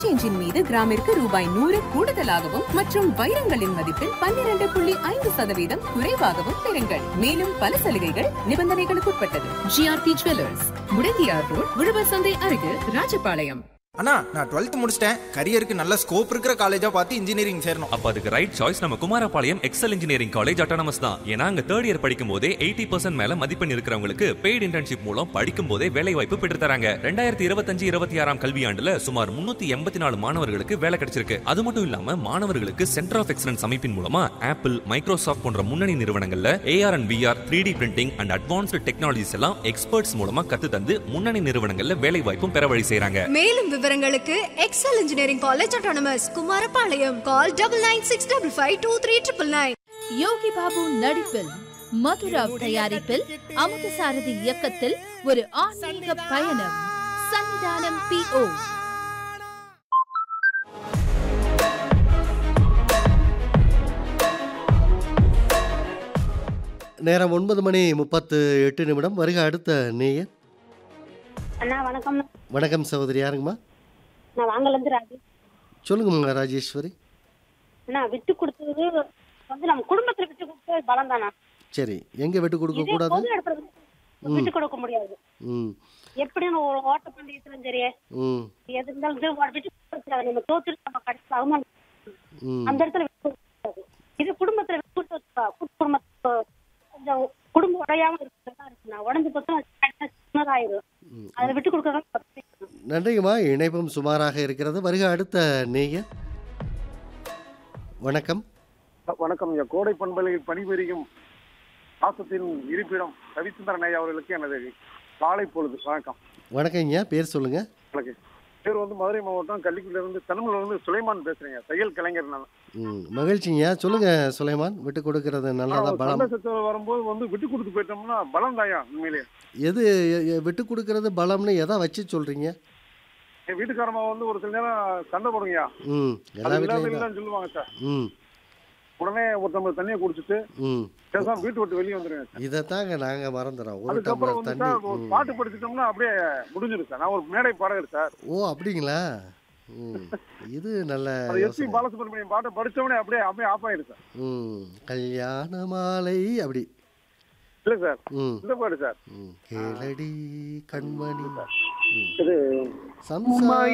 எக்ஸ்சேஞ்சின் மீது கிராமிற்கு ரூபாய் நூறு கூடுதலாகவும் மற்றும் வைரங்களின் மதிப்பில் பன்னிரண்டு புள்ளி ஐந்து சதவீதம் குறைவாகவும் பெறுங்கள் மேலும் பல சலுகைகள் நிபந்தனைகளுக்குட்பட்டது ஜிஆர்டி ஜுவல்லர்ஸ் முடங்கியார் ரோட் உழவர் சந்தை அருகில் ராஜபாளையம் அண்ணா நான் டுவெல்த் முடிச்சிட்டேன் கரியருக்கு நல்ல ஸ்கோப் இருக்கிற காலேஜா பார்த்து இன்ஜினியரிங் சேரணும் அப்ப அதுக்கு ரைட் சாய்ஸ் நம்ம Kumarapalayam Excel engineering college autonomous தான் ஏன்னா அங்க தேர்ட் இயர் படிக்கும் போதே எயிட்டி பர்சன்ட் மேல மதிப்பெண் இருக்கிறவங்களுக்கு பெய்டு இன்டர்ன்ஷிப் மூலம் படிக்கும் போதே வேலை வாய்ப்பு பெற்று தராங்க ரெண்டாயிரத்தி இருபத்தஞ்சு இருபத்தி ஆறாம் கல்வியாண்டுல சுமார் முன்னூத்தி எண்பத்தி நாலு மாணவர்களுக்கு வேலை கிடைச்சிருக்கு அது மட்டும் இல்லாம மாணவர்களுக்கு சென்டர் ஆஃப் எக்ஸலன்ஸ் அமைப்பின் மூலமா ஆப்பிள் மைக்ரோசாஃப்ட் போன்ற முன்னணி நிறுவனங்கள்ல AR and VR three D printing and advanced technologies எல்லாம் எக்ஸ்பர்ட்ஸ் மூலமா கத்து தந்து முன்னணி நிறுவனங்கள்ல வேலை வாய்ப்பும் பெற வழி செய்றாங்க மேலும் விவரங்களுக்கு Excel engineering college autonomous Kumarapalayam call double nine six double five two three triple nine Yogi Babu நடிப்பில் மதுராவ் தயாரிப்பில் அமுதசாரதி இயக்கத்தில் ஒரு ஆன்மீக பயணம் சன்னிதானம் பி ஓ நேரம் ஒன்பது மணி முப்பத்து எட்டு நிமிடம் வருக அடுத்த நேயர் அண்ணா வணக்கம் வணக்கம் சகோதரி யாருங்கம்மா நான் வாங்கலேருந்து ராஜி சொல்லுங்கம்மா ராஜேஸ்வரி அண்ணா விட்டு கொடுத்தது வந்து நம்ம குடும்பத்துல விட்டு கொடுத்தது பலம் தானா சரி எங்கே விட்டு கொடுக்க இதே கூடாது பொது இடத்துல விட்டு- விட்டு கொடுக்க முடியாது ம் எப்படின்னு ஒரு ஓட்ட பந்தயத்திலும் சரி ம் எது இருந்தாலும் சரி, ஒரு விட்டு கொடுத்துருக்காது நம்ம தோத்துட்டு நம்ம கடைசியில் அவமானம் ம் அந்த இடத்துல விட்டு கொடுக்கூடாது இது குடும்பத்துல விட்டு கொடுத்து வச்சுக்கா, கூட்டு குடும்பத்துக்கு கொஞ்சம் குடும்பம் உடையாம இருக்கிறதா இருக்குண்ணா உடஞ்சு போச்சுன்னா சின்னதாயிரும் அதை விட்டு கொடுக்கறதா நன்றிங்கம்மா இணைப்பும் சுமாராக இருக்கிறது வருக அடுத்த நேயர் வணக்கம் வணக்கம் ஐயா கோடை பண்பலையில் பணிபுரியும் மாசத்தின் இருப்பிடம் ரவிச்சந்திரன் ஐயா அவர்களுக்கு எனது காலை பொழுது வணக்கம் வணக்கங்கய்யா பேர் சொல்லுங்கள் எனக்கு பேர் வந்து மதுரை மாவட்டம் கள்ளிக்குடியில இருந்து தனுமல இருந்து சுலைமான் பேசுறேங்க தையல் கலைஞர் நான் ம் மகிழ்ச்சிங்கய்யா சொல்லுங்கள் சுலைமான் விட்டு கொடுக்கறது நல்லதா பலம் சந்தோஷத்துல வரும்போது வந்து விட்டு கொடுத்து போயிட்டோம்னா பலம் தாயா உண்மையிலேயே எது எ- எ- விட்டு கொடுக்கறது பலம்னு எதை வச்சு சொல்கிறீங்க என் வீட்டுக்காரமா வந்து ஒரு சில நேரம் சண்டை போடுங்கய்யா ம் எல்லா அது வீட்லேயும் இல்லாத சொல்லுவாங்க சார் ம் உடனே ஒரு டம்ளர் தண்ணியை குடிச்சிட்டு ம் பேசாம வீட்டு விட்டு வெளியே வந்துருங்க சார் இதைத்தாங்க நாங்கள் மறந்துடுறோம் ஒரு அதுக்கப்புறம் டம்ளர் வந்து தண்ணி சார் ஒரு ம். பாட்டு படிச்சிட்டோம்னா அப்படியே முடிஞ்சிடும் சார் நான் ஒரு மேடை பாடகர் சார் ஓ அப்படிங்களா ம் இது நல்ல அது எஸ்பி யோசனை பாலசுப்ரமணியம் பாட்டை படிச்சவனே அப்படியே அப்படியே ஆஃப் ஆயிடும் சார் ம் கல்யாண மாலை அப்படி இல்ல சார் ம் இந்த பாடு சார் ம் கேளடி கண்மணி ம் இது சம்சா